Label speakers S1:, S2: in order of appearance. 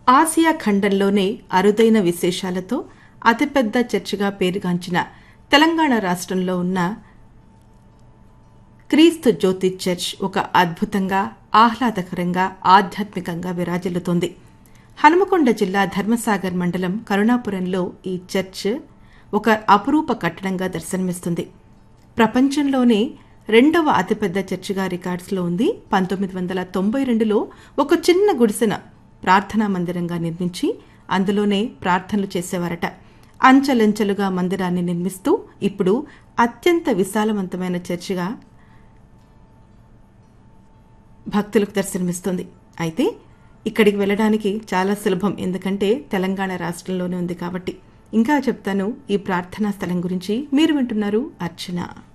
S1: Asia ఖండంలోనే అరుదైన విశేషాలతో అతిపెద్ద చర్చిగా పేరుగాంచిన తెలంగాణ రాష్ట్రంలో ఉన్న క్రీస్తు జ్యోతి చర్చ్ ఒక అద్భుతంగా ఆహ్లాదకరంగా ఆధ్యాత్మికంగా విరాజిల్లుతోంది హనుమకొండ జిల్లా ధర్మసాగర్ మండలం కరుణాపురంలో ఈ చర్చ్ ఒక అపురూప కట్టడంగా దర్శనమిస్తుంది ప్రపంచంలోనే రెండవ అతిపెద్ద చర్చిగా రికార్డ్స్లో ఉంది పంతొమ్మిది వందల తొంభై రెండులో ఒక చిన్న గుడిసెన ప్రార్థనా మందిరంగా నిర్మించి అందులోనే ప్రార్థనలు చేసేవారట అంచెలంచెలుగా మందిరాన్ని నిర్మిస్తూ ఇప్పుడు అత్యంత విశాలవంతమైన చర్చిగా భక్తులకు దర్శనమిస్తుంది అయితే ఇక్కడికి వెళ్ళడానికి చాలా సులభం ఎందుకంటే తెలంగాణ రాష్ట్రంలోనే ఉంది కాబట్టి ఇంకా చెప్తాను ఈ ప్రార్థనా స్థలం గురించి మీరు వింటున్నారు అర్చన